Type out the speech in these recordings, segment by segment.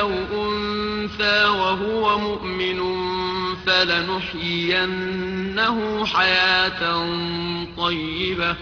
أو أنثى وهو مؤمن فلنحيينه حياة طيبة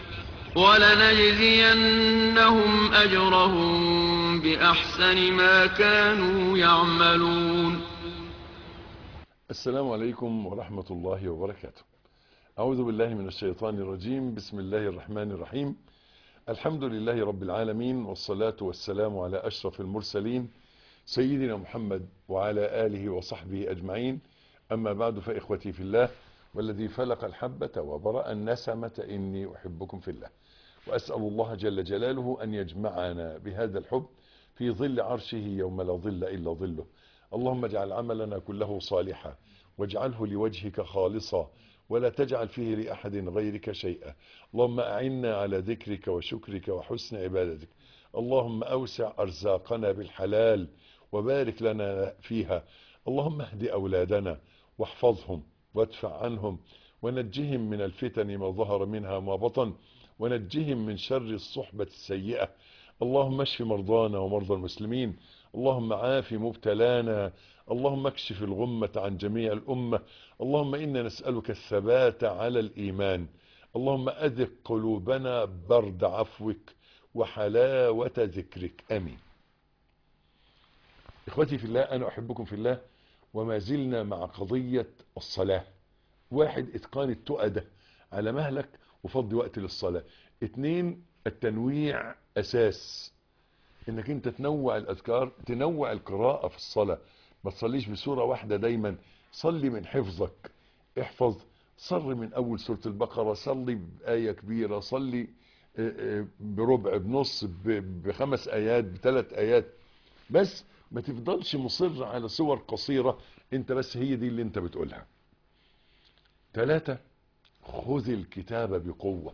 ولنجزينهم أجرهم بأحسن ما كانوا يعملون السلام عليكم ورحمة الله وبركاته أعوذ بالله من الشيطان الرجيم بسم الله الرحمن الرحيم الحمد لله رب العالمين والصلاة والسلام على أشرف المرسلين سيدنا محمد وعلى آله وصحبه أجمعين أما بعد فإخوتي في الله والذي فلق الحبة وبرأ النسمة إني أحبكم في الله وأسأل الله جل جلاله أن يجمعنا بهذا الحب في ظل عرشه يوم لا ظل إلا ظله اللهم اجعل عملنا كله صالحا واجعله لوجهك خالصا ولا تجعل فيه لأحد غيرك شيئا اللهم أعنا على ذكرك وشكرك وحسن عبادتك اللهم أوسع أرزاقنا بالحلال وبارك لنا فيها اللهم اهد أولادنا واحفظهم وادفع عنهم ونجهم من الفتن ما ظهر منها ما بطن ونجهم من شر الصحبة السيئة اللهم اشف مرضانا ومرضى المسلمين اللهم عاف مبتلانا اللهم اكشف الغمة عن جميع الأمة اللهم إنا نسألك الثبات على الإيمان اللهم أذق قلوبنا برد عفوك وحلاوة ذكرك أمين إخوتي في الله أنا أحبكم في الله وما زلنا مع قضية الصلاة واحد إتقان التؤدة على مهلك وفضي وقت للصلاة اتنين التنويع أساس انك انت تنوع الاذكار تنوع القراءة في الصلاة ما تصليش بسورة واحدة دايما صلي من حفظك احفظ صلي من اول سورة البقرة صلي بآية كبيرة صلي بربع بنص بخمس ايات بثلاث ايات بس ما تفضلش مصر على صور قصيرة انت بس هي دي اللي انت بتقولها ثلاثة خذ الكتاب بقوة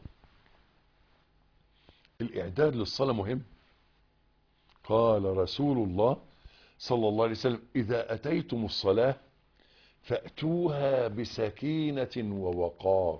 الاعداد للصلاة مهم قال رسول الله صلى الله عليه وسلم إذا أتيتم الصلاة فأتوها بسكينة ووقار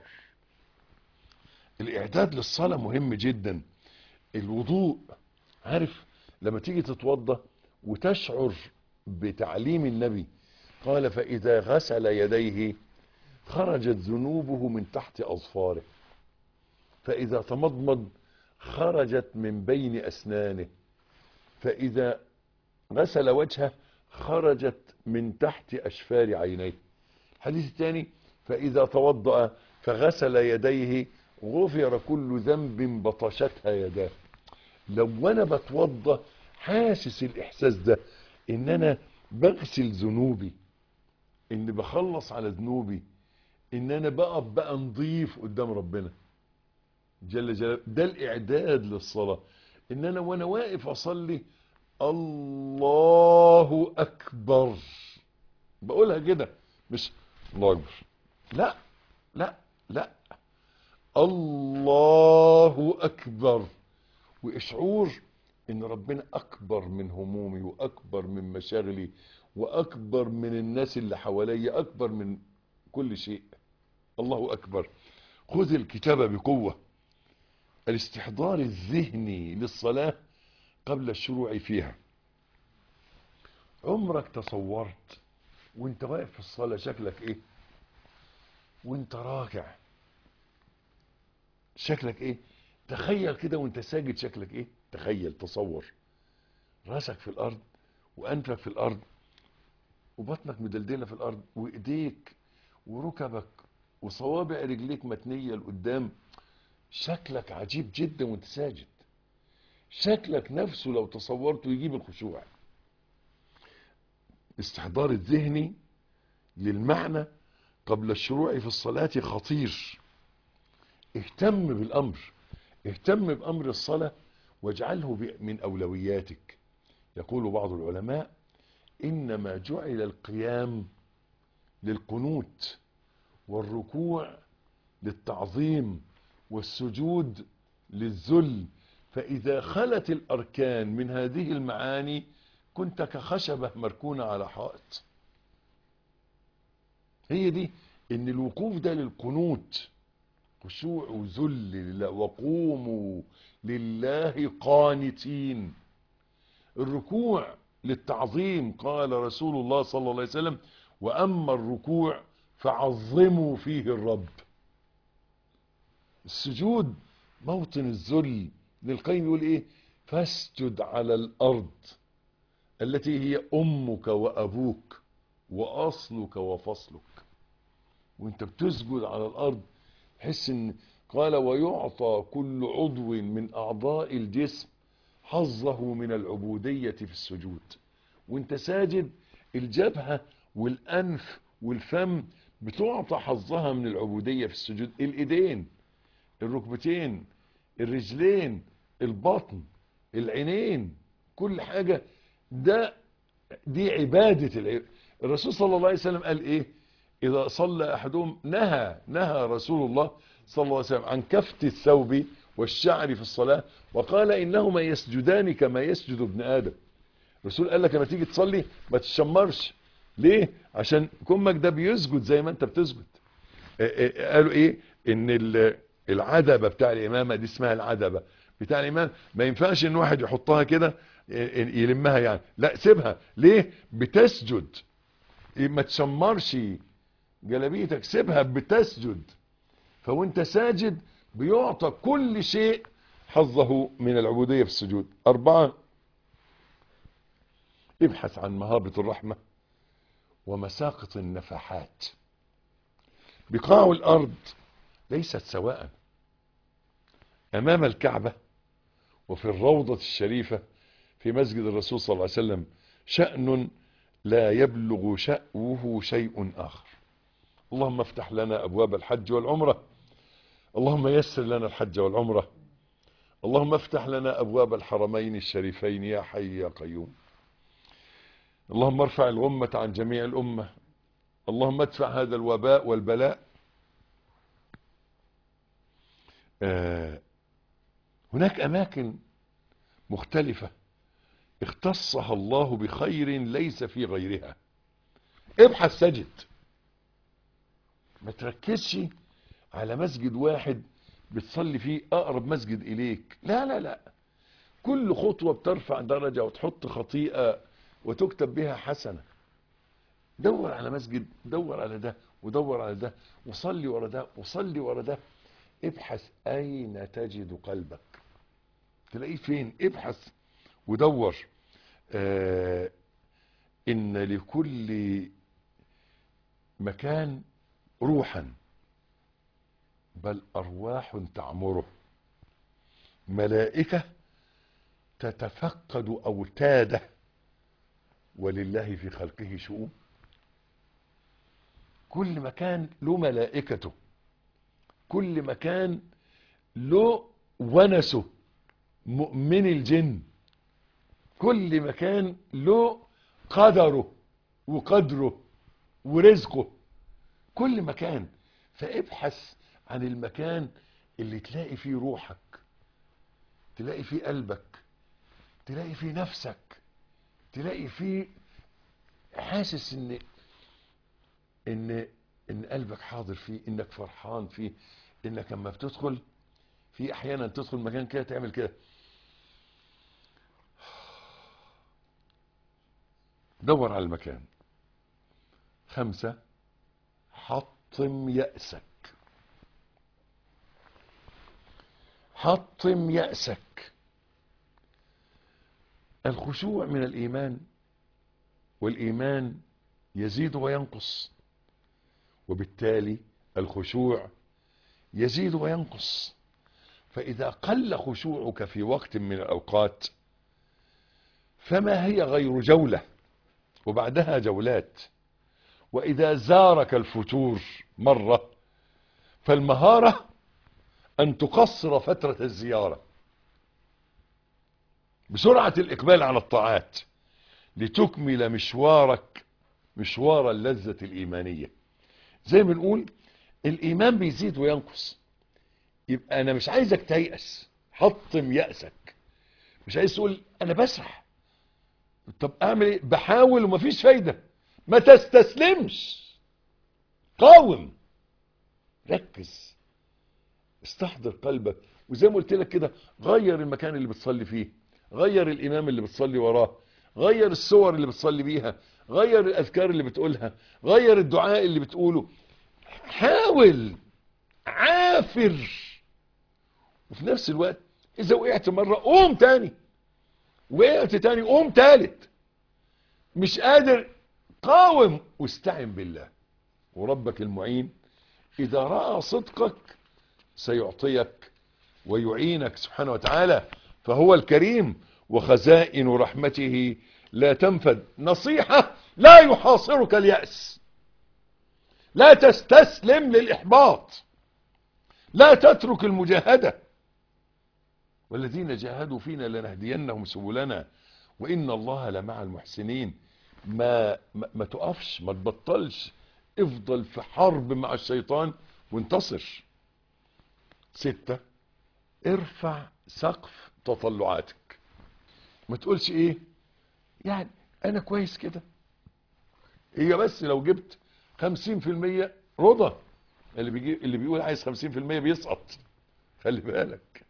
الإعداد للصلاة مهم جدا الوضوء عارف لما تيجي تتوضى وتشعر بتعليم النبي قال فإذا غسل يديه خرجت ذنوبه من تحت أظفاره فإذا تمضمض خرجت من بين أسنانه فإذا غسل وجهه خرجت من تحت أشفار عينيه الحديث الثاني فإذا توضأ فغسل يديه غفر كل ذنب بطشتها يداه لو أنا بتوضى حاسس الإحساس ده إن أنا بغسل ذنوبي إن بخلص على ذنوبي إن أنا بقف بقى نضيف قدام ربنا جل جلاله ده الإعداد للصلاة إن أنا وأنا واقف أصلي الله أكبر بقولها كده مش الله أكبر لا لا لا الله أكبر وإشعور إن ربنا أكبر من همومي وأكبر من مشاغلي وأكبر من الناس اللي حواليا أكبر من كل شيء الله أكبر خذ الكتاب بقوة الاستحضار الذهني للصلاة قبل الشروع فيها عمرك تصورت وانت واقف في الصلاة شكلك ايه وانت راكع شكلك ايه تخيل كده وانت ساجد شكلك ايه تخيل تصور راسك في الارض وانفك في الارض وبطنك مدلدله في الارض وايديك وركبك وصوابع رجليك متنيه لقدام شكلك عجيب جدا وانت ساجد شكلك نفسه لو تصورته يجيب الخشوع الاستحضار الذهني للمعنى قبل الشروع في الصلاة خطير اهتم بالأمر اهتم بأمر الصلاة واجعله من أولوياتك يقول بعض العلماء إنما جعل القيام للقنوت والركوع للتعظيم والسجود للذل فإذا خلت الأركان من هذه المعاني كنت كخشبة مركونة على حائط هي دي ان الوقوف ده للقنوت خشوع وذل لله وقوموا لله قانتين الركوع للتعظيم قال رسول الله صلى الله عليه وسلم وأما الركوع فعظموا فيه الرب السجود موطن الذل للقيم يقول ايه فاسجد على الارض التي هي امك وابوك واصلك وفصلك وانت بتسجد على الارض تحس ان قال ويعطى كل عضو من اعضاء الجسم حظه من العبودية في السجود وانت ساجد الجبهة والانف والفم بتعطى حظها من العبودية في السجود الايدين الركبتين الرجلين البطن العينين كل حاجة ده دي عبادة العب... الرسول صلى الله عليه وسلم قال ايه اذا صلى احدهم نهى نهى رسول الله صلى الله عليه وسلم عن كفت الثوب والشعر في الصلاة وقال انهما يسجدان كما يسجد ابن ادم الرسول قال لك لما تيجي تصلي ما تشمرش ليه عشان كمك ده بيسجد زي ما انت بتسجد قالوا ايه ان العدبة بتاع الامامة دي اسمها العدبة بتاع الامام ما ينفعش ان واحد يحطها كده يلمها يعني لا سيبها ليه بتسجد ما تشمرش جلابيتك سيبها بتسجد فوانت ساجد بيعطى كل شيء حظه من العبودية في السجود أربعة ابحث عن مهابة الرحمة ومساقط النفحات بقاع الأرض ليست سواء أمام الكعبة وفي الروضة الشريفة في مسجد الرسول صلى الله عليه وسلم شأن لا يبلغ شأوه شيء آخر اللهم افتح لنا أبواب الحج والعمرة اللهم يسر لنا الحج والعمرة اللهم افتح لنا أبواب الحرمين الشريفين يا حي يا قيوم اللهم ارفع الغمة عن جميع الأمة اللهم ادفع هذا الوباء والبلاء آه هناك أماكن مختلفة اختصها الله بخير ليس في غيرها ابحث سجد ما تركزش على مسجد واحد بتصلي فيه اقرب مسجد اليك لا لا لا كل خطوة بترفع درجة وتحط خطيئة وتكتب بها حسنة دور على مسجد دور على ده ودور على ده وصلي ورا ده وصلي ورا ده ابحث اين تجد قلبك تلاقيه فين ابحث ودور آه ان لكل مكان روحا بل ارواح تعمره ملائكة تتفقد اوتاده ولله في خلقه شؤون كل مكان له ملائكته كل مكان له ونسه مؤمن الجن كل مكان له قدره وقدره ورزقه كل مكان فابحث عن المكان اللي تلاقي فيه روحك تلاقي فيه قلبك تلاقي فيه نفسك تلاقي فيه حاسس ان ان ان قلبك حاضر فيه انك فرحان فيه انك لما بتدخل في احيانا تدخل مكان كده تعمل كده دور على المكان خمسة حطم يأسك حطم يأسك الخشوع من الإيمان والإيمان يزيد وينقص وبالتالي الخشوع يزيد وينقص فإذا قل خشوعك في وقت من الأوقات فما هي غير جولة وبعدها جولات وإذا زارك الفتور مرة فالمهارة أن تقصر فترة الزيارة بسرعة الإقبال على الطاعات لتكمل مشوارك مشوار اللذة الإيمانية زي ما بنقول الإيمان بيزيد وينقص يبقى أنا مش عايزك تيأس حطم يأسك مش عايز تقول أنا بسرح طب أعمل إيه بحاول ومفيش فايدة ما تستسلمش قاوم ركز استحضر قلبك وزي ما قلت لك كده غير المكان اللي بتصلي فيه غير الإمام اللي بتصلي وراه غير الصور اللي بتصلي بيها غير الاذكار اللي بتقولها غير الدعاء اللي بتقوله حاول عافر وفي نفس الوقت اذا وقعت مرة قوم تاني وقعت تاني قوم تالت مش قادر قاوم واستعن بالله وربك المعين اذا رأى صدقك سيعطيك ويعينك سبحانه وتعالى فهو الكريم وخزائن رحمته لا تنفد نصيحة لا يحاصرك اليأس لا تستسلم للإحباط لا تترك المجاهدة والذين جاهدوا فينا لنهدينهم سبلنا وإن الله لمع المحسنين ما, ما, ما تقفش ما تبطلش افضل في حرب مع الشيطان وانتصر ستة ارفع سقف تطلعاتك ما تقولش ايه يعني انا كويس كده هي بس لو جبت خمسين في المية رضا اللي, بيجي اللي بيقول عايز خمسين في المية بيسقط خلي بالك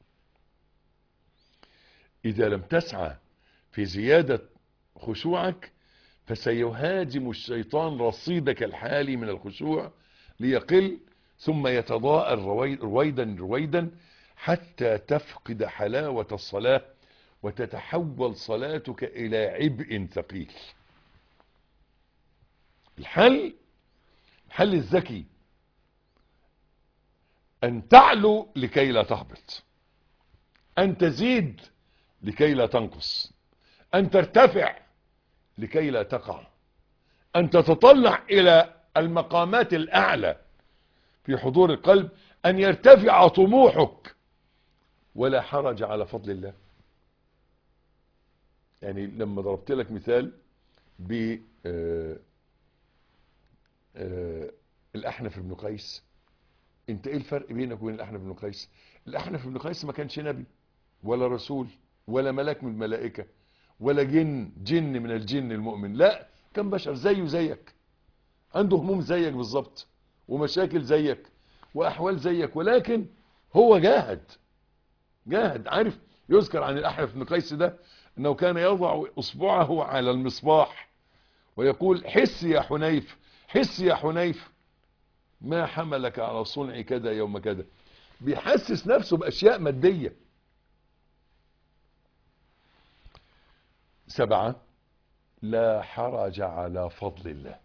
اذا لم تسعى في زيادة خشوعك فسيهاجم الشيطان رصيدك الحالي من الخشوع ليقل ثم يتضاءل رويدا رويدا حتى تفقد حلاوة الصلاة وتتحول صلاتك إلى عبء ثقيل الحل الحل الذكي أن تعلو لكي لا تهبط أن تزيد لكي لا تنقص أن ترتفع لكي لا تقع أن تتطلع إلى المقامات الأعلى في حضور القلب أن يرتفع طموحك ولا حرج على فضل الله يعني لما ضربت لك مثال ب الأحنف بن قيس انت ايه الفرق بينك وبين الأحنف بن قيس الأحنف بن قيس ما كانش نبي ولا رسول ولا ملاك من الملائكة ولا جن جن من الجن المؤمن لا كان بشر زيه زيك عنده هموم زيك بالظبط ومشاكل زيك واحوال زيك ولكن هو جاهد جاهد عارف يذكر عن الاحنف بن قيس ده انه كان يضع اصبعه على المصباح ويقول حس يا حنيف حس يا حنيف ما حملك على صنع كذا يوم كذا بيحسس نفسه باشياء ماديه سبعة لا حرج على فضل الله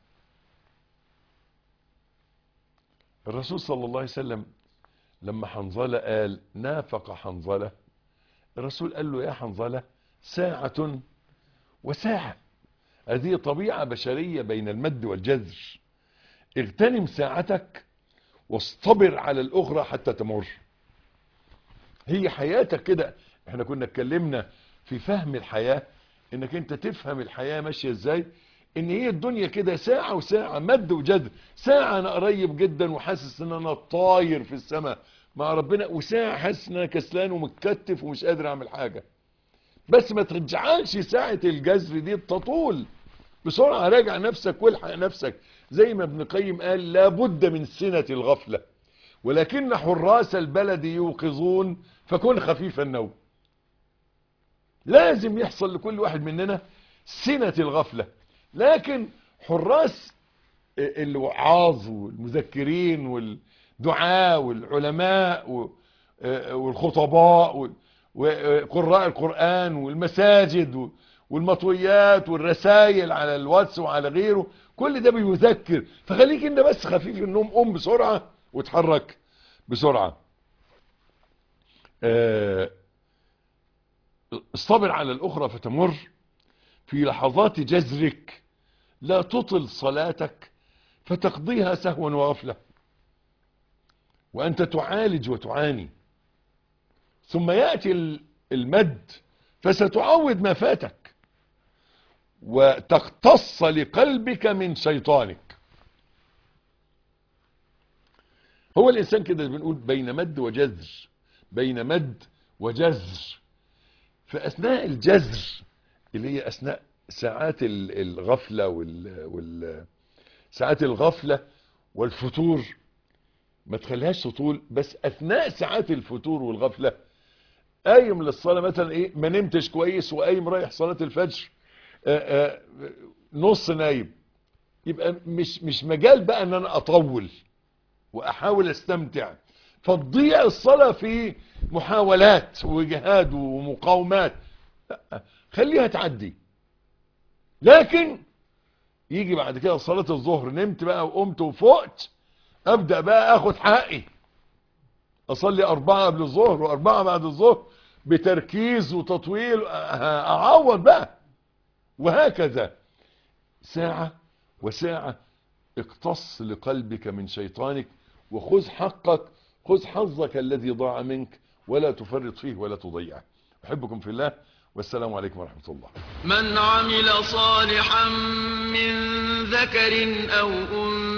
الرسول صلى الله عليه وسلم لما حنظلة قال نافق حنظلة الرسول قال له يا حنظلة ساعة وساعة هذه طبيعة بشرية بين المد والجزر اغتنم ساعتك واصطبر على الأخرى حتى تمر هي حياتك كده احنا كنا اتكلمنا في فهم الحياة انك انت تفهم الحياة ماشية ازاي ان هي الدنيا كده ساعة وساعة مد وجد ساعة انا قريب جدا وحاسس ان انا طاير في السماء مع ربنا وساعة حاسس ان انا كسلان ومتكتف ومش قادر اعمل حاجة بس ما ترجعلش ساعة الجزر دي تطول بسرعة راجع نفسك والحق نفسك زي ما ابن قيم قال لابد من سنة الغفلة ولكن حراس البلد يوقظون فكن خفيف النوم لازم يحصل لكل واحد مننا سنة الغفلة لكن حراس الوعاظ والمذكرين والدعاء والعلماء والخطباء وقراء القرآن والمساجد والمطويات والرسائل على الواتس وعلى غيره كل ده بيذكر فخليك انت بس خفيف النوم قوم بسرعة وتحرك بسرعة اصطبر على الأخرى فتمر في لحظات جزرك لا تطل صلاتك فتقضيها سهوا وغفلة وأنت تعالج وتعاني ثم يأتي المد فستعوض ما فاتك وتقتص لقلبك من شيطانك هو الإنسان كده بنقول بين مد وجزر بين مد وجزر فأثناء الجزر اللي هي أثناء ساعات الغفلة وال... وال... ساعات الغفلة والفتور ما تخليهاش تطول بس أثناء ساعات الفتور والغفلة قايم للصلاة مثلا إيه ما نمتش كويس وقايم رايح صلاة الفجر آه، آه، نص نايم يبقى مش مش مجال بقى ان انا اطول واحاول استمتع فتضيع الصلاة في محاولات وجهاد ومقاومات لا، خليها تعدي لكن يجي بعد كده صلاة الظهر نمت بقى وقمت وفقت ابدأ بقى اخد حقي اصلي اربعة قبل الظهر واربعة بعد الظهر بتركيز وتطويل اعوض بقى وهكذا ساعة وساعة اقتص لقلبك من شيطانك وخذ حقك خذ حظك الذي ضاع منك ولا تفرط فيه ولا تضيعه أحبكم في الله والسلام عليكم ورحمة الله من عمل صالحا من ذكر أو أنثى